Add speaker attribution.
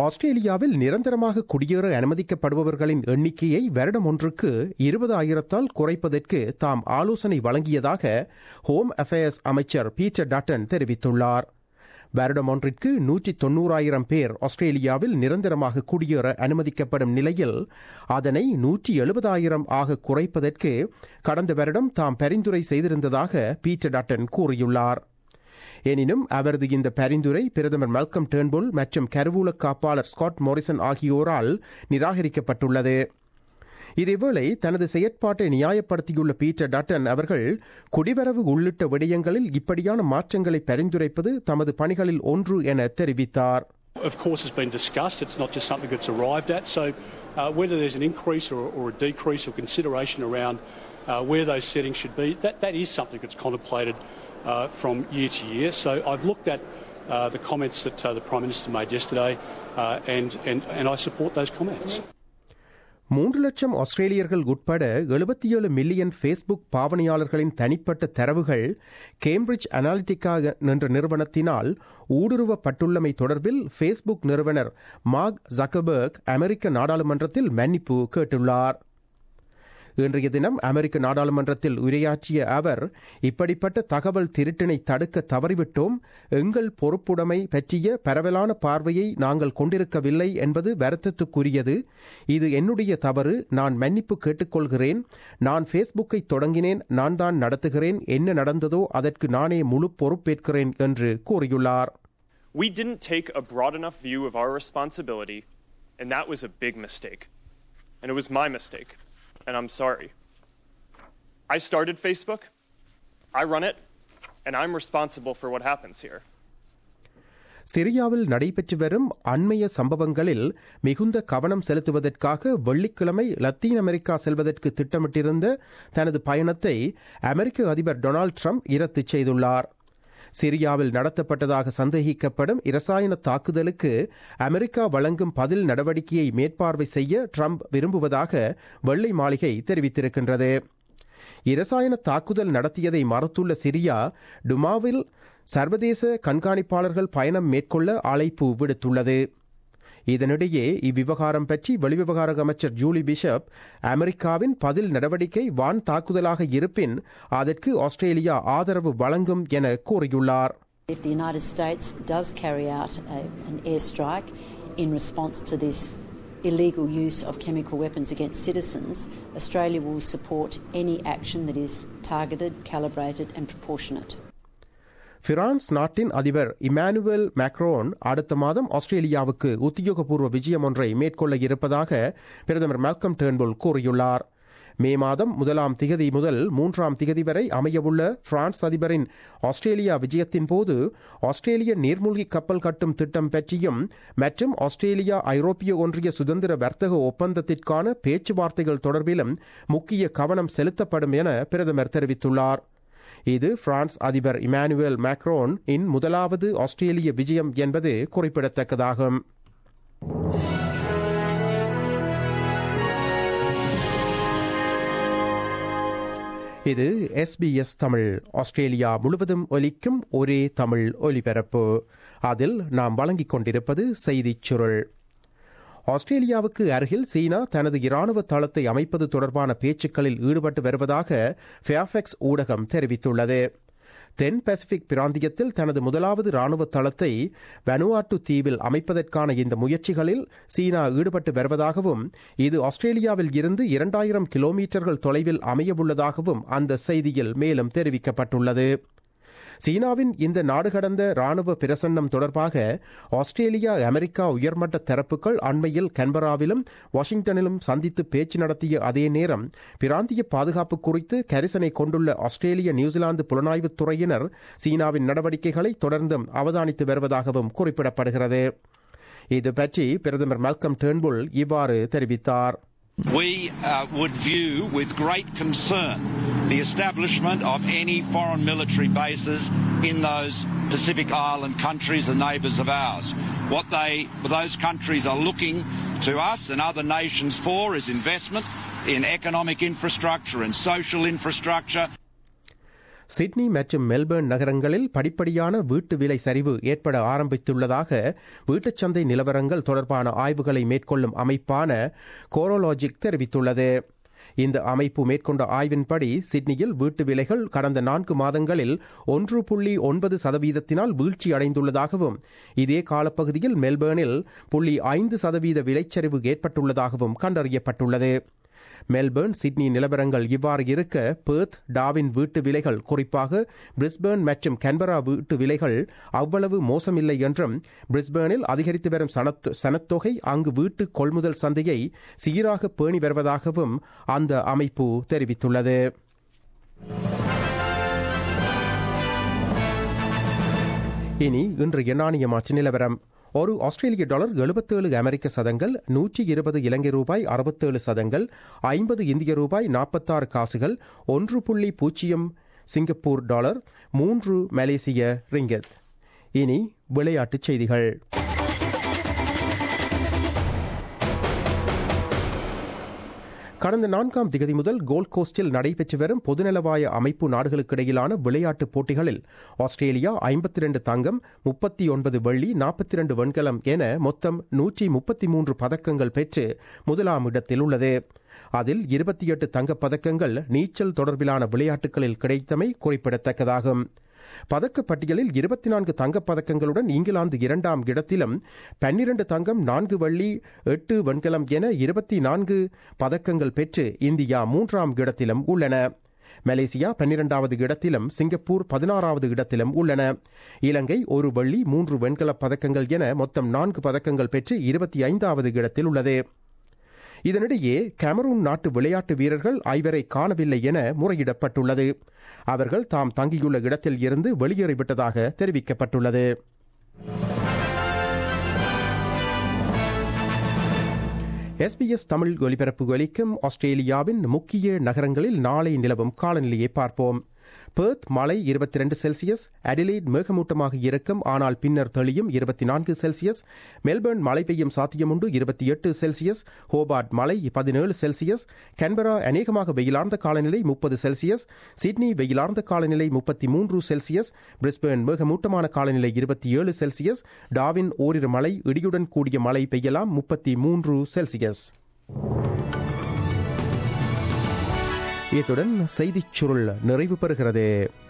Speaker 1: ஆஸ்திரேலியாவில் நிரந்தரமாக குடியேற அனுமதிக்கப்படுபவர்களின் எண்ணிக்கையை வருடம் ஒன்றுக்கு இருபது ஆயிரத்தால் குறைப்பதற்கு தாம் ஆலோசனை வழங்கியதாக ஹோம் அஃபேர்ஸ் அமைச்சர் பீட்டர் டட்டன் தெரிவித்துள்ளார் வருடம் ஒன்றிற்கு நூற்றி தொன்னூறாயிரம் பேர் ஆஸ்திரேலியாவில் நிரந்தரமாக குடியேற அனுமதிக்கப்படும் நிலையில் அதனை நூற்றி எழுபதாயிரம் ஆக குறைப்பதற்கு கடந்த வருடம் தாம் பரிந்துரை செய்திருந்ததாக பீட்டர் டட்டன் கூறியுள்ளார் எனினும் அவரது இந்த பரிந்துரை பிரதமர் மல்கம் டேர்ன்புல் மற்றும் கருவூல காப்பாளர் ஸ்காட் மோரிசன் ஆகியோரால் நிராகரிக்கப்பட்டுள்ளது இதேவேளை தனது செயற்பாட்டை நியாயப்படுத்தியுள்ள பீட்டர் டட்டன் அவர்கள் குடிவரவு உள்ளிட்ட விடயங்களில் இப்படியான மாற்றங்களை பரிந்துரைப்பது தமது பணிகளில் ஒன்று என தெரிவித்தார்
Speaker 2: Of course, has been discussed. It's not just something that's arrived at. So, uh, whether there's an increase or, or a decrease or consideration around uh, where those settings should be, that, that is something that's contemplated uh, from year to year. So, I've looked at uh, the comments that uh, the Prime Minister made yesterday, uh, and, and, and I support those comments.
Speaker 1: மூன்று லட்சம் ஆஸ்திரேலியர்கள் உட்பட எழுபத்தி ஏழு million Facebook பாவனையாளர்களின் தனிப்பட்ட தரவுகள் Cambridge Analytica என்ற நிறுவனத்தினால் ஊடுருவப்பட்டுள்ளமை தொடர்பில் Facebook நிறுவனர் மார்க் ஜக்கபர்க் அமெரிக்க நாடாளுமன்றத்தில் மன்னிப்பு கேட்டுள்ளார் இன்றைய தினம் அமெரிக்க நாடாளுமன்றத்தில் உரையாற்றிய அவர் இப்படிப்பட்ட தகவல் திருட்டினை தடுக்க தவறிவிட்டோம் எங்கள் பொறுப்புடைமை பற்றிய பரவலான பார்வையை நாங்கள் கொண்டிருக்கவில்லை என்பது வருத்தத்துக்குரியது இது என்னுடைய தவறு நான் மன்னிப்பு கேட்டுக்கொள்கிறேன் நான் ஃபேஸ்புக்கை தொடங்கினேன் நான் தான் நடத்துகிறேன் என்ன நடந்ததோ அதற்கு நானே முழு பொறுப்பேற்கிறேன் என்று கூறியுள்ளார்
Speaker 3: We didn't take a broad enough view of our responsibility, and that was a big mistake. And it was my mistake, and I'm sorry. I started Facebook, I run it, and I'm responsible for what happens here.
Speaker 1: சிரியாவில் நடைபெற்று வரும் அண்மைய சம்பவங்களில் மிகுந்த கவனம் செலுத்துவதற்காக வெள்ளிக்கிழமை Latin America செல்வதற்கு திட்டமிட்டிருந்த தனது பயணத்தை அமெரிக்க அதிபர் டொனால்ட் ட்ரம்ப் இரத்து செய்துள்ளார் சிரியாவில் நடத்தப்பட்டதாக சந்தேகிக்கப்படும் இரசாயன தாக்குதலுக்கு அமெரிக்கா வழங்கும் பதில் நடவடிக்கையை மேற்பார்வை செய்ய ட்ரம்ப் விரும்புவதாக வெள்ளை மாளிகை தெரிவித்திருக்கின்றது இரசாயன தாக்குதல் நடத்தியதை மறுத்துள்ள சிரியா டுமாவில் சர்வதேச கண்காணிப்பாளர்கள் பயணம் மேற்கொள்ள அழைப்பு விடுத்துள்ளது இதனிடையே இவ்விவகாரம் பற்றி வெளிவிவகார அமைச்சர் ஜூலி பிஷப் அமெரிக்காவின் பதில் நடவடிக்கை வான் தாக்குதலாக இருப்பின் அதற்கு ஆஸ்திரேலியா ஆதரவு வழங்கும் என கூறியுள்ளார்
Speaker 4: If the United States does carry out a, an airstrike in response to this illegal use of chemical weapons against citizens, Australia will support any action that is targeted, calibrated, and proportionate.
Speaker 1: France நாட்டின் அதிபர் Emmanuel Macron அடுத்த மாதம் ஆஸ்திரேலியாவுக்கு உத்தியோகபூர்வ விஜயம் ஒன்றை மேற்கொள்ள இருப்பதாக பிரதமர் மால்கம் டேர்ன்புல் கூறியுள்ளார் மே மாதம் முதலாம் திகதி முதல் மூன்றாம் திகதி வரை அமையவுள்ள பிரான்ஸ் அதிபரின் ஆஸ்திரேலியா விஜயத்தின் போது ஆஸ்திரேலிய நீர்மூழ்கி கப்பல் கட்டும் திட்டம் பற்றியும் மற்றும் ஆஸ்திரேலியா ஐரோப்பிய ஒன்றிய சுதந்திர வர்த்தக ஒப்பந்தத்திற்கான பேச்சுவார்த்தைகள் தொடர்பிலும் முக்கிய கவனம் செலுத்தப்படும் என பிரதமர் தெரிவித்துள்ளார் இது பிரான்ஸ் அதிபர் இமானுவேல் மேக்ரோன் இன் முதலாவது ஆஸ்திரேலிய விஜயம் என்பது குறிப்பிடத்தக்கதாகும் இது எஸ்பிஎஸ் தமிழ் ஆஸ்திரேலியா முழுவதும் ஒலிக்கும் ஒரே தமிழ் ஒலிபரப்பு அதில் நாம் வழங்கிக் கொண்டிருப்பது செய்திச் சுருள் ஆஸ்திரேலியாவுக்கு அருகில் சீனா தனது இராணுவ தளத்தை அமைப்பது தொடர்பான பேச்சுக்களில் ஈடுபட்டு வருவதாக ஃபேஃபெக்ஸ் ஊடகம் தெரிவித்துள்ளது தென் பசிபிக் பிராந்தியத்தில் தனது முதலாவது ராணுவ தளத்தை வனுவாட்டு தீவில் அமைப்பதற்கான இந்த முயற்சிகளில் சீனா ஈடுபட்டு வருவதாகவும் இது ஆஸ்திரேலியாவில் இருந்து இரண்டாயிரம் கிலோமீட்டர்கள் தொலைவில் அமையவுள்ளதாகவும் அந்த செய்தியில் மேலும் தெரிவிக்கப்பட்டுள்ளது சீனாவின் இந்த நாடு கடந்த ராணுவ பிரசன்னம் தொடர்பாக ஆஸ்திரேலியா அமெரிக்கா உயர்மட்ட தரப்புகள் அண்மையில் கன்பராவிலும் வாஷிங்டனிலும் சந்தித்து பேச்சு நடத்திய அதே நேரம் பிராந்திய பாதுகாப்பு குறித்து கரிசனை கொண்டுள்ள ஆஸ்திரேலிய நியூசிலாந்து புலனாய்வுத் துறையினர் சீனாவின் நடவடிக்கைகளை தொடர்ந்தும் அவதானித்து வருவதாகவும் குறிப்பிடப்படுகிறது இது பற்றி பிரதமர் மல்கம் டேர்ன்புல் இவ்வாறு தெரிவித்தார்
Speaker 5: We uh, would view with great concern the establishment of any foreign military bases in those Pacific Island countries and neighbours of ours. What they, those countries are looking to us and other nations for is investment in economic infrastructure and social infrastructure.
Speaker 1: Sydney மற்றும் Melbourne நகரங்களில் படிப்படியான வீட்டு விலை சரிவு ஏற்பட ஆரம்பித்துள்ளதாக வீட்டுச் சந்தை நிலவரங்கள் தொடர்பான ஆய்வுகளை மேற்கொள்ளும் அமைப்பான கோரோலாஜிக் தெரிவித்துள்ளது இந்த அமைப்பு மேற்கொண்ட ஆய்வின்படி சிட்னியில் வீட்டு விலைகள் கடந்த நான்கு மாதங்களில் ஒன்று புள்ளி ஒன்பது சதவீதத்தினால் வீழ்ச்சி அடைந்துள்ளதாகவும் இதே காலப்பகுதியில் மெல்பர்னில் புள்ளி ஐந்து சதவீத விலைச்சரிவு ஏற்பட்டுள்ளதாகவும் கண்டறியப்பட்டுள்ளது மெல்பர்ன் சிட்னி நிலவரங்கள் இவ்வாறு இருக்க பேர்த் டாவின் வீட்டு விலைகள் குறிப்பாக பிரிஸ்பேர்ன் மற்றும் கன்பரா வீட்டு விலைகள் அவ்வளவு மோசமில்லை என்றும் பிரிஸ்பேர்னில் அதிகரித்து வரும் சனத் சனத்தொகை அங்கு வீட்டு கொள்முதல் சந்தையை சீராக பேணி வருவதாகவும் அந்த அமைப்பு தெரிவித்துள்ளது இனி இன்று எண்ணாணிய மாற்று நிலவரம் ஒரு ஆஸ்திரேலிய டாலர் எழுபத்தேழு அமெரிக்க சதங்கள் நூற்றி இருபது இலங்கை ரூபாய் அறுபத்தேழு சதங்கள் ஐம்பது இந்திய ரூபாய் நாற்பத்தாறு காசுகள் ஒன்று புள்ளி பூஜ்ஜியம் சிங்கப்பூர் டாலர் மூன்று மலேசிய ரிங்கத் இனி விளையாட்டுச் செய்திகள் கடந்த நான்காம் திகதி முதல் கோல்ட் கோஸ்டில் நடைபெற்று வரும் பொதுநலவாய அமைப்பு நாடுகளுக்கிடையிலான விளையாட்டுப் போட்டிகளில் ஆஸ்திரேலியா ஐம்பத்தி ரெண்டு தங்கம் முப்பத்தி ஒன்பது வெள்ளி நாற்பத்தி ரெண்டு வெண்கலம் என மொத்தம் நூற்றி முப்பத்தி மூன்று பதக்கங்கள் பெற்று முதலாம் இடத்தில் உள்ளது அதில் இருபத்தி எட்டு தங்கப் பதக்கங்கள் நீச்சல் தொடர்பிலான விளையாட்டுகளில் கிடைத்தமை குறிப்பிடத்தக்கதாகும் பதக்கப் பட்டியலில் இருபத்தி நான்கு தங்கப் பதக்கங்களுடன் இங்கிலாந்து இரண்டாம் இடத்திலும் பன்னிரண்டு தங்கம் நான்கு வள்ளி எட்டு வெண்கலம் என இருபத்தி நான்கு பதக்கங்கள் பெற்று இந்தியா மூன்றாம் இடத்திலும் உள்ளன மலேசியா பன்னிரண்டாவது இடத்திலும் சிங்கப்பூர் பதினாறாவது இடத்திலும் உள்ளன இலங்கை ஒரு வள்ளி மூன்று வெண்கலப் பதக்கங்கள் என மொத்தம் நான்கு பதக்கங்கள் பெற்று இருபத்தி ஐந்தாவது இடத்தில் உள்ளது இதனிடையே கேமரூன் நாட்டு விளையாட்டு வீரர்கள் ஐவரை காணவில்லை என முறையிடப்பட்டுள்ளது அவர்கள் தாம் தங்கியுள்ள இடத்தில் இருந்து வெளியேறிவிட்டதாக தெரிவிக்கப்பட்டுள்ளது எஸ்பிஎஸ் தமிழ் ஒலிபரப்பு ஒலிக்கும் ஆஸ்திரேலியாவின் முக்கிய நகரங்களில் நாளை நிலவும் காலநிலையை பார்ப்போம் பேர்த் மழை இருபத்தி ரெண்டு செல்சியஸ் அடிலைட் மேகமூட்டமாக இருக்கும் ஆனால் பின்னர் தெளியும் இருபத்தி நான்கு செல்சியஸ் மெல்பர்ன் மழை பெய்யும் சாத்தியமுண்டு இருபத்தி எட்டு செல்சியஸ் ஹோபார்ட் மழை பதினேழு செல்சியஸ் கன்பரா அநேகமாக வெயிலார்ந்த காலநிலை முப்பது செல்சியஸ் சிட்னி வெயிலார்ந்த காலநிலை முப்பத்தி மூன்று செல்சியஸ் பிரிஸ்பேர்ன் மேகமூட்டமான காலநிலை இருபத்தி ஏழு செல்சியஸ் டாவின் ஓரிரு மழை இடியுடன் கூடிய மழை பெய்யலாம் முப்பத்தி மூன்று செல்சியஸ் இத்துடன் செய்திச் சுருள் நிறைவு பெறுகிறது